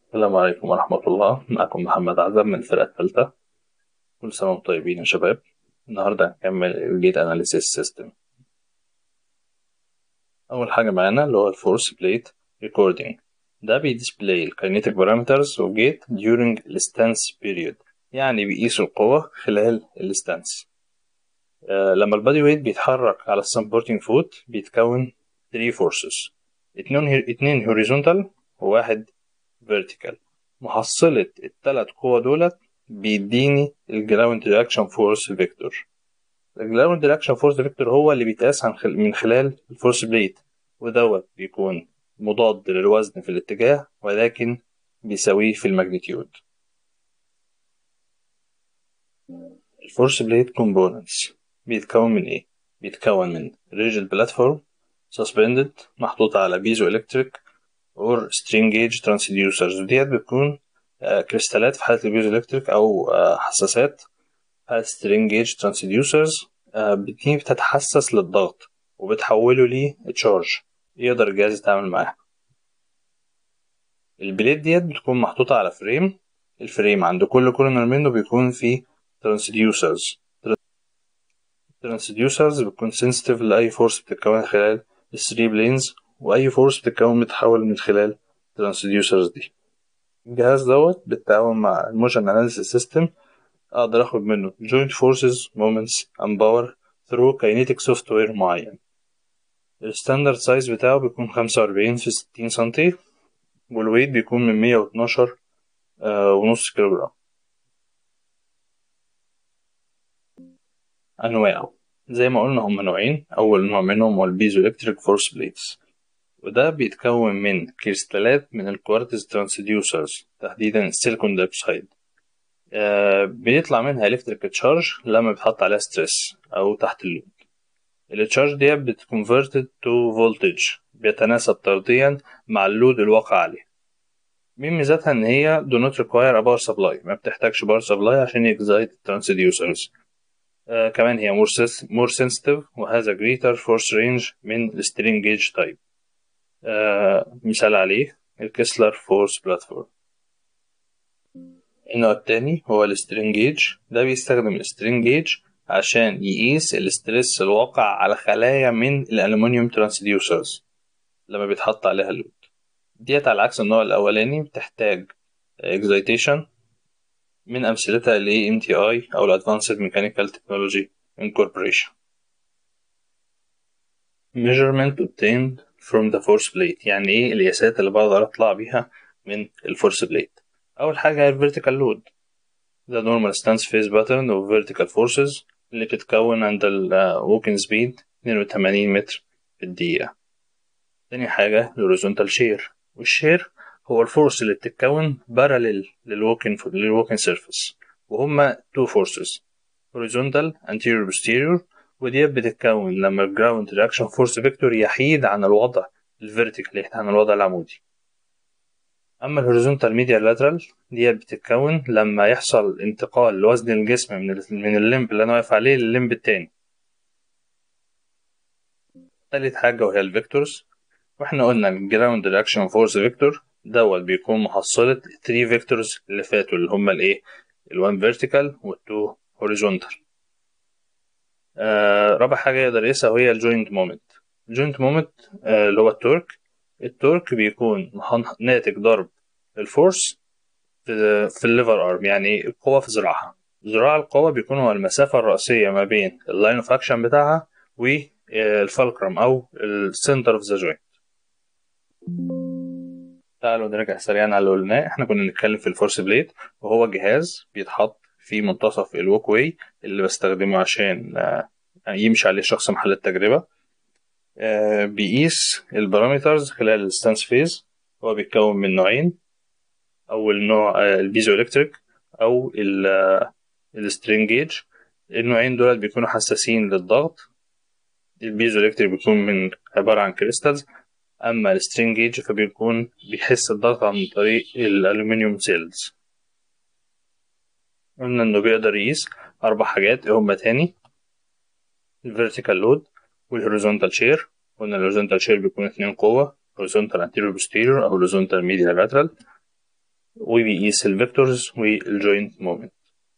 السلام عليكم ورحمة الله معكم محمد عزب من الفرقة الثالثة كل سنة وانتم طيبين يا شباب النهاردة هنكمل الجيت أناليسيس سيستم أول حاجة معانا اللي هو الفورس بليت ريكوردينج ده بيديسبلاي الكاينيتيك بارامترز وجيت during الستانس بيريود يعني بيقيس القوة خلال الستانس آه لما البادي ويت بيتحرك على السبورتنج فوت بيتكون 3 فورسز اتنين اتنين هوريزونتال وواحد فيرتيكال محصلة التلات قوى دولت بيديني الجراوند رياكشن فورس فيكتور الجراوند رياكشن فورس فيكتور هو اللي بيتقاس عن خل... من خلال الفورس بليت ودوت بيكون مضاد للوزن في الاتجاه ولكن بيساويه في الماجنتيود الفورس بليت كومبوننتس بيتكون من ايه بيتكون من ريجل بلاتفورم suspended محطوطة على بيزو الكتريك or string gauge transducers وديت بتكون كريستالات في حالة البيزو الكتريك أو حساسات في حالة string gauge transducers دي بتتحسس للضغط وبتحوله ليه تشارج يقدر الجهاز يتعامل معاها البليت ديت بتكون محطوطة على فريم الفريم عند كل كورنر منه بيكون فيه transducers transducers بتكون sensitive لأي فورس بتتكون خلال الثري بلينز وأي فورس بتتكون بتتحول من خلال الترانسديوسرز دي الجهاز دوت بالتعاون مع الموشن اناليسيس سيستم أقدر أخد منه joint forces moments and power through kinetic software معين الستاندرد سايز بتاعه بيكون خمسة وأربعين في ستين سنتي والويت بيكون من مية واتناشر ونص كيلو جرام أنواع زي ما قلنا هما نوعين أول نوع منهم هو البيزو إلكتريك فورس بليتس وده بيتكون من كريستالات من الكوارتز ترانسديوسرز تحديدا السيليكون دايوكسيد آه بيطلع منها الكتريك تشارج لما بيتحط عليها ستريس أو تحت اللود التشارج دي بتكونفرتد تو فولتج بيتناسب طرديا مع اللود الواقع عليه من ميزاتها ان هي do not require a power supply ما بتحتاجش power supply عشان يكزايت الترانسديوسرز آه كمان هي more, more sensitive وهذا greater force range من السترينج جيج تايب آه مثال عليه الكسلر فورس بلاتفورم النوع التاني هو السترينج جيج ده بيستخدم السترينج جيج عشان يقيس الاسترس الواقع على خلايا من الألومنيوم ترانسديوسرز لما بيتحط عليها اللود ديت على عكس النوع الأولاني بتحتاج excitation من أمثلتها ال MTI أو ال Advanced Mechanical Technology Incorporation measurement obtained from the force plate يعني إيه القياسات اللي بقدر أطلع بيها من الفورس بليت أول حاجة هي vertical load the normal stance phase pattern of vertical forces اللي بتتكون عند ال walking speed 82 متر في الدقيقة تاني حاجة الهوريزونتال شير والشير هو الفورس اللي بتتكون parallel للوكين للوكين سيرفيس وهما two forces horizontal anterior posterior ودي بتتكون لما الجراوند رياكشن فورس فيكتور يحيد عن الوضع الفيرتيكال يحيد عن الوضع العمودي أما الهوريزونتال ميديال لاترال دي بتتكون لما يحصل انتقال لوزن الجسم من من الليمب اللي أنا واقف عليه للليمب التاني تالت حاجة وهي الفيكتورز واحنا قلنا الجراوند رياكشن فورس فيكتور دوت بيكون محصلة 3 فيكتورز اللي فاتوا اللي هما الايه الوان فيرتيكال والتو هوريزونتال آه رابع حاجة يقدر يقيسها وهي الجوينت مومنت الجوينت مومنت آه اللي هو التورك التورك بيكون ناتج ضرب الفورس في, في الليفر ارم يعني القوة في ذراعها ذراع القوة بيكون هو المسافة الرئيسية ما بين اللاين اوف اكشن بتاعها والفالكرم او السنتر اوف ذا جوينت تعالوا نرجع سريعا على اللي قلناه احنا كنا بنتكلم في الفورس بليت وهو جهاز بيتحط في منتصف الوك واي اللي بستخدمه عشان يمشي عليه الشخص محل التجربة بيقيس البارامترز خلال الستانس فيز هو بيتكون من نوعين أول نوع البيزو إلكتريك أو السترينج جيج النوعين دول بيكونوا حساسين للضغط البيزو إلكتريك بيكون من عبارة عن كريستالز أما السترينج جيج فبيكون بيحس الضغط عن طريق الألومنيوم سيلز قلنا إنه بيقدر يقيس أربع حاجات هما تاني الفيرتيكال لود والهوريزونتال شير قلنا الهوريزونتال شير بيكون اتنين قوة horizontal anterior posterior أو horizontal medial lateral وبيقيس الفيكتورز والجوينت مومنت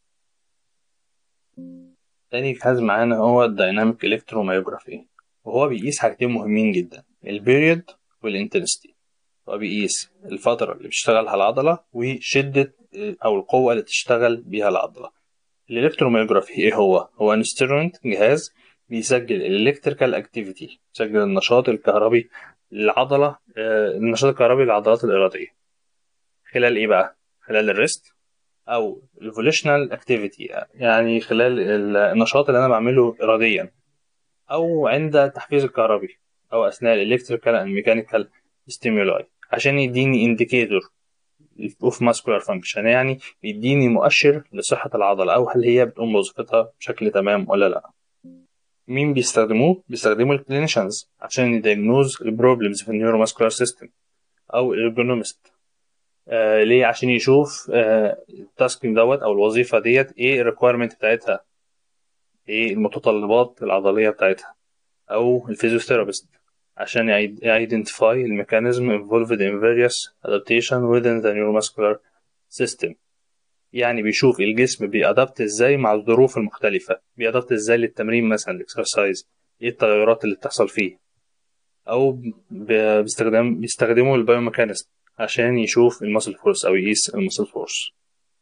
تاني جهاز معانا هو الدايناميك الكتروميوجرافي وهو بيقيس حاجتين مهمين جدا البيريود والانتنستي هو بيقيس الفترة اللي بتشتغلها العضلة وشدة أو القوة اللي تشتغل بيها العضلة الالكتروميوجرافي ايه هو؟ هو انسترومنت جهاز بيسجل الالكتريكال اكتيفيتي بيسجل النشاط الكهربي للعضلة آه، النشاط الكهربي للعضلات الإرادية خلال ايه بقى؟ خلال الريست او الفوليشنال اكتيفيتي يعني خلال النشاط اللي انا بعمله اراديا او عند التحفيز الكهربي او اثناء الالكتريكال اند ميكانيكال ستيمولاي عشان يديني انديكيتور اوف ماسكولار فانكشن يعني بيديني مؤشر لصحة العضلة أو هل هي بتقوم بوظيفتها بشكل تمام ولا لأ مين بيستخدموه؟ بيستخدموا الكلينيشنز عشان يدياجنوز البروبلمز في النيوروماسكولار سيستم أو الارجونومست آه ليه عشان يشوف آه التاسكينج دوت او الوظيفه ديت ايه الريكويرمنت بتاعتها ايه المتطلبات العضليه بتاعتها او الفيزيوثيرابيست عشان يايدنتيفاي الميكانيزم involved in various adaptation within the neuromuscular system يعني بيشوف الجسم بيأدبت ازاي مع الظروف المختلفة بيأدبت ازاي للتمرين مثلا الاكسرسايز ايه التغيرات اللي بتحصل فيه او بيستخدم بيستخدموا البايوميكانيزم عشان يشوف المسل فورس او يقيس المسل فورس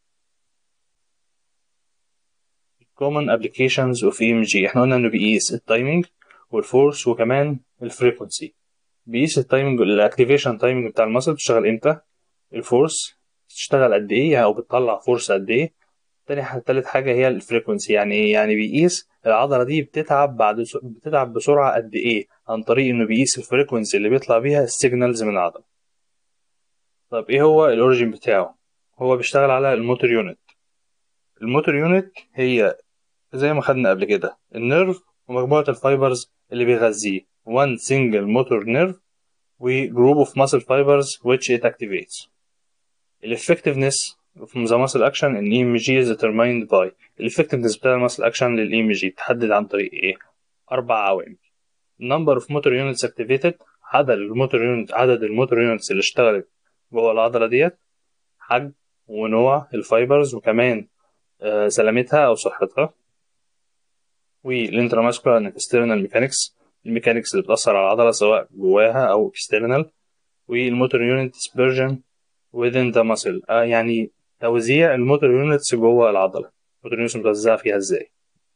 common applications of EMG احنا قلنا انه بيقيس التايمينج والفورس وكمان الفريكونسي بيقيس التايمينج الاكتيفيشن تايمينج بتاع المسل بتشتغل امتى الفورس بتشتغل قد ايه او بتطلع فورس قد ايه تاني حاجة تالت حاجة هي الفريكونسي يعني ايه يعني بيقيس العضلة دي بتتعب بعد بتتعب بسرعة قد ايه عن طريق انه بيقيس الفريكونسي اللي بيطلع بيها السيجنالز من العضلة طب ايه هو الاوريجين بتاعه هو بيشتغل على الموتور يونت الموتور يونت هي زي ما خدنا قبل كده النيرف ومجموعة الفايبرز اللي بيغذيه one single motor nerve و group of muscle fibers which it activates ال effectiveness of the muscle action in EMG is determined by ال effectiveness بتاع ال muscle action لل EMG بتحدد عن طريق ايه أربع عوامل number of motor units activated عدد الموتور يونت عدد الموتور يونتس اللي اشتغلت جوه العضلة ديت حجم ونوع الفايبرز وكمان آه سلامتها أو صحتها والانتراماسكولار اكسترنال ميكانكس الميكانكس اللي بتأثر على العضلة سواء جواها أو اكسترنال والموتور يونت ديسبرجن within the muscle آه يعني توزيع الموتور يونتس جوه العضلة الموتور يونتس متوزعة فيها ازاي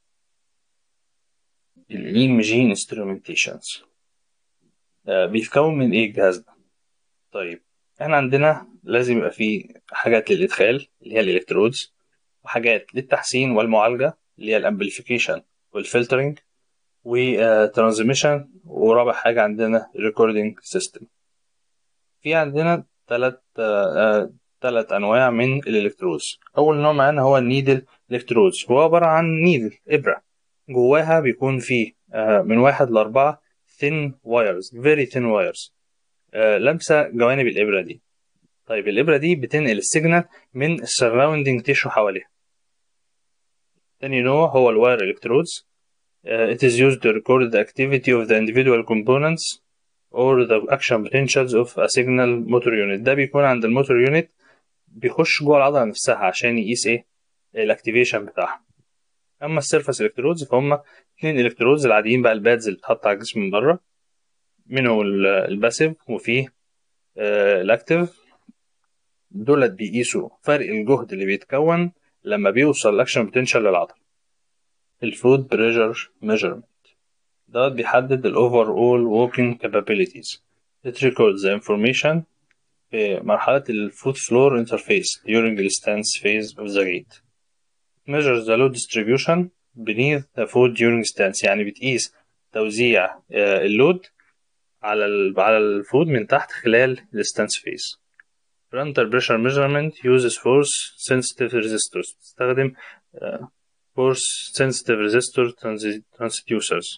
الاي ام جي انسترومنتيشنز بيتكون من ايه الجهاز ده طيب احنا عندنا لازم يبقى فيه حاجات للادخال اللي هي الالكترودز وحاجات للتحسين والمعالجه اللي هي الامبليفيكيشن والفلترنج وترانزميشن ورابع حاجه عندنا ريكوردينج سيستم في عندنا ثلاث ثلاث انواع من الالكترودز اول نوع معانا هو النيدل الكترودز هو عباره عن نيدل ابره جواها بيكون فيه من واحد لأربعة thin wires very thin wires لمسة جوانب الإبرة دي طيب الإبرة دي بتنقل السيجنال من السراوندينج تيشو حواليها تاني نوع هو الواير الكترودز it is used to record the activity of the individual components or the action potentials of a signal motor unit ده بيكون عند الموتور يونت بيخش جوه العضلة نفسها عشان يقيس ايه الاكتيفيشن بتاعها اما السيرفس الكترودز فهم اتنين الكترودز العاديين بقى البادز اللي بتتحط على الجسم من بره منه الباسيف وفيه الاكتيف دولت بيقيسوا فرق الجهد اللي بيتكون لما بيوصل الاكشن بوتنشال للعضله الفود بريشر ميجرمنت دوت بيحدد الاوفر اول ووكينج كابابيليتيز it records the information في مرحلة الفود فلور انترفيس during the stance phase of the gait measures the load distribution beneath the foot during stance يعني بتقيس توزيع اللود على على الفود من تحت خلال الستانس فيز frontal pressure measurement uses force sensitive resistors تستخدم force sensitive resistor transducers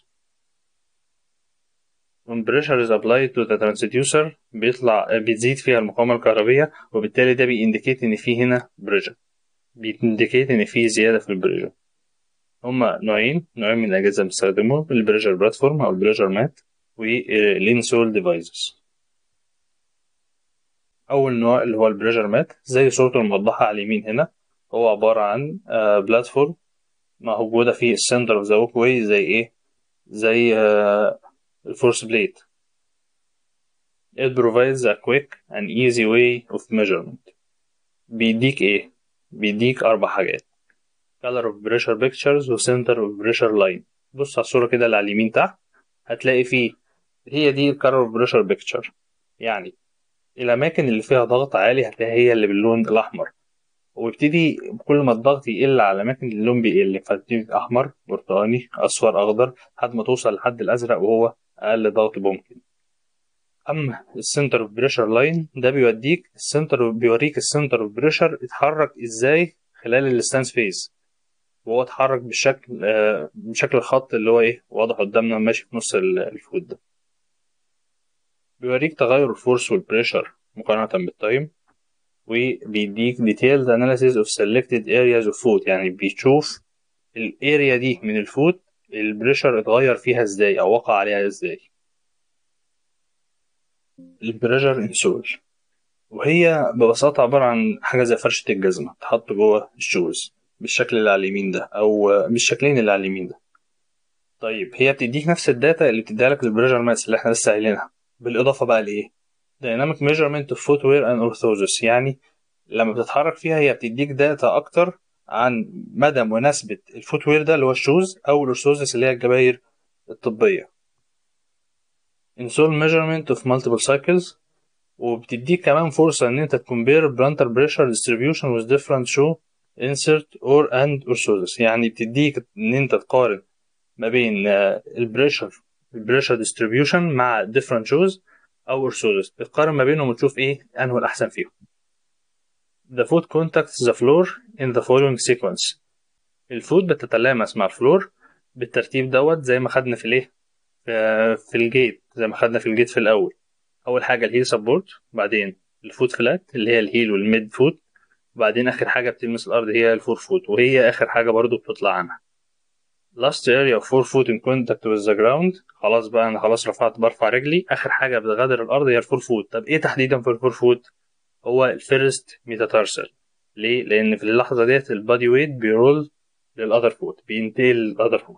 when pressure is applied to the transducer بيطلع بتزيد فيها المقاومة الكهربية وبالتالي ده بيindicate إن في هنا pressure بيindicate إن في زيادة في البريشر هما نوعين نوعين من الأجهزة بنستخدمهم البريشر بلاتفورم أو البريشر مات والإنسول ديفايسز أول نوع اللي هو البريشر مات زي صورته الموضحة على اليمين هنا هو عبارة عن بلاتفورم موجودة في السنتر اوف ذا ووك واي زي ايه زي الفورس بليت It provides a quick and easy way of measurement بيديك ايه بيديك أربع حاجات color of pressure pictures و center of pressure line بص على الصورة كده اللي على اليمين تحت هتلاقي فيه هي دي ال color of pressure picture يعني الأماكن اللي فيها ضغط عالي هتلاقيها هي اللي باللون الأحمر ويبتدي كل ما الضغط يقل على الأماكن اللي اللون بيقل فتبتدي أحمر برتقاني أصفر أخضر لحد ما توصل لحد الأزرق وهو أقل ضغط ممكن أما السنتر اوف بريشر لاين ده بيوديك السنتر بيوريك السنتر اوف بريشر اتحرك ازاي خلال الستانس فيز وهو اتحرك بالشكل آه بشكل الخط اللي هو ايه واضح قدامنا ماشي في نص الفوت ده بيوريك تغير الفورس والبريشر مقارنة بالتايم وبيديك detailed analysis of selected areas of foot يعني بيشوف الاريا دي من الفوت البريشر اتغير فيها ازاي او وقع عليها ازاي البريشر انسول وهي ببساطة عبارة عن حاجة زي فرشة الجزمة تحط جوه الشوز بالشكل اللي على اليمين ده أو بالشكلين اللي على اليمين ده طيب هي بتديك نفس الداتا اللي بتديها لك البريشر ماس اللي احنا لسه قايلينها بالإضافة بقى لإيه؟ Dynamic Measurement of Footwear and Orthosis يعني لما بتتحرك فيها هي بتديك داتا أكتر عن مدى مناسبة الفوتوير ده اللي هو الشوز أو الأورثوزس اللي هي الجباير الطبية insole measurement of multiple cycles وبتديك كمان فرصة إن أنت تكمبير plantar pressure distribution with different shoe insert or and orthosis يعني بتديك إن أنت تقارن ما بين البريشر البريشر distribution مع different shoes أو orthosis بتقارن ما بينهم وتشوف إيه أنه الأحسن فيهم The foot contacts the floor in the following sequence الفوت بتتلامس مع الفلور بالترتيب دوت زي ما خدنا في الايه في الجيت زي ما خدنا في الجيت في الاول اول حاجه الهيل سبورت بعدين الفوت فلات اللي هي الهيل والميد فوت وبعدين اخر حاجه بتلمس الارض هي الفور فوت وهي اخر حاجه برضو بتطلع عنها last area of four foot in contact with the ground خلاص بقى انا خلاص رفعت برفع رجلي اخر حاجه بتغادر الارض هي الفور فوت طب ايه تحديدا في الفور فوت هو الفيرست ميتاتارسل ليه لان في اللحظه ديت البادي ويت بيرول للاذر فوت بينتقل للاذر فوت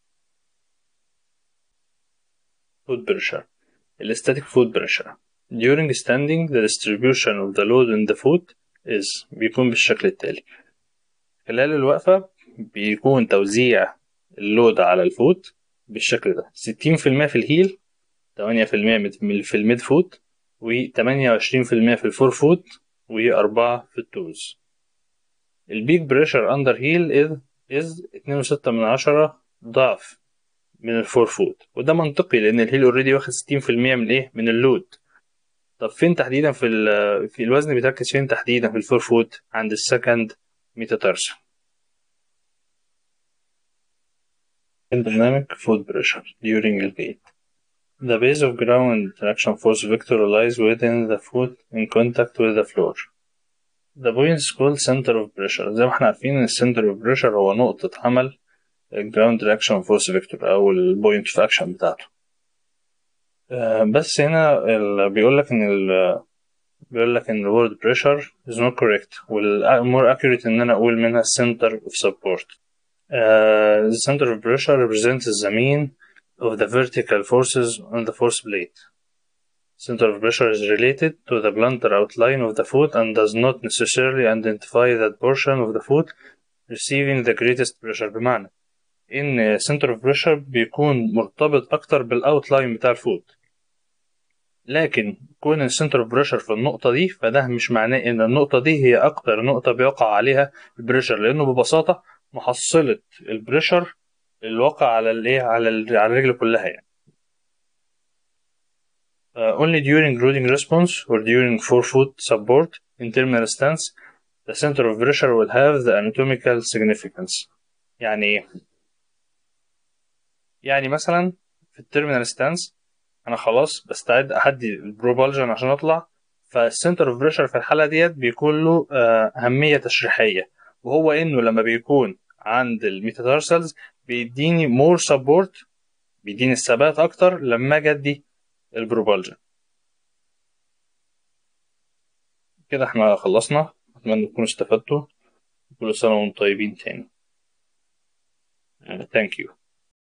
foot pressure الستاتيك foot pressure during standing the distribution of the load in the foot is بيكون بالشكل التالي خلال الوقفة بيكون توزيع اللود على الفوت بالشكل ده ستين في المية في الهيل تمانية في المية في الميد فوت وتمانية وعشرين في المية في الفور فوت وأربعة في التوز البيك بريشر أندر هيل إز إز اتنين وستة من عشرة ضعف من الفور فوت وده منطقي لان الهيل اوريدي واخد 60% من ايه من اللود طب فين تحديدا في في الوزن بيتركز فين تحديدا في الفور فوت عند السكند ميتاتارسل dynamic foot pressure during the gait the base of ground traction force vector lies within the foot in contact with the floor the point is called center of pressure زي ما احنا عارفين ان السنتر of pressure هو نقطة عمل الجراوند رياكشن فورس فيكتور او البوينت اوف اكشن بتاعته بس هنا بيقول لك ان ال بيقول لك ان الورد بريشر is not correct والمور accurate ان انا اقول منها center of support uh, the center of pressure represents the mean of the vertical forces on the force plate center of pressure is related to the plantar outline of the foot and does not necessarily identify that portion of the foot receiving the greatest pressure بمعنى ان center of pressure بيكون مرتبط اكتر بالاوتلاين بتاع الفوت لكن كون السنتر اوف بريشر في النقطه دي فده مش معناه ان النقطه دي هي اكتر نقطه بيقع عليها البريشر لانه ببساطه محصله البريشر اللي وقع على الايه على على الرجل كلها يعني uh, only during loading response or during forefoot support in terminal stance the center of pressure will have the anatomical significance يعني ايه يعني مثلا في التيرمينال ستانس انا خلاص بستعد احدي البروبالجن عشان اطلع فالسنتر اوف بريشر في الحاله ديت بيكون له اهميه تشريحيه وهو انه لما بيكون عند الميتاتارسلز بيديني مور سبورت بيديني الثبات اكتر لما اجي ادي البروبالجن كده احنا خلصنا أتمنى تكونوا استفدتوا كل سنة وانتم طيبين تاني ثانك يو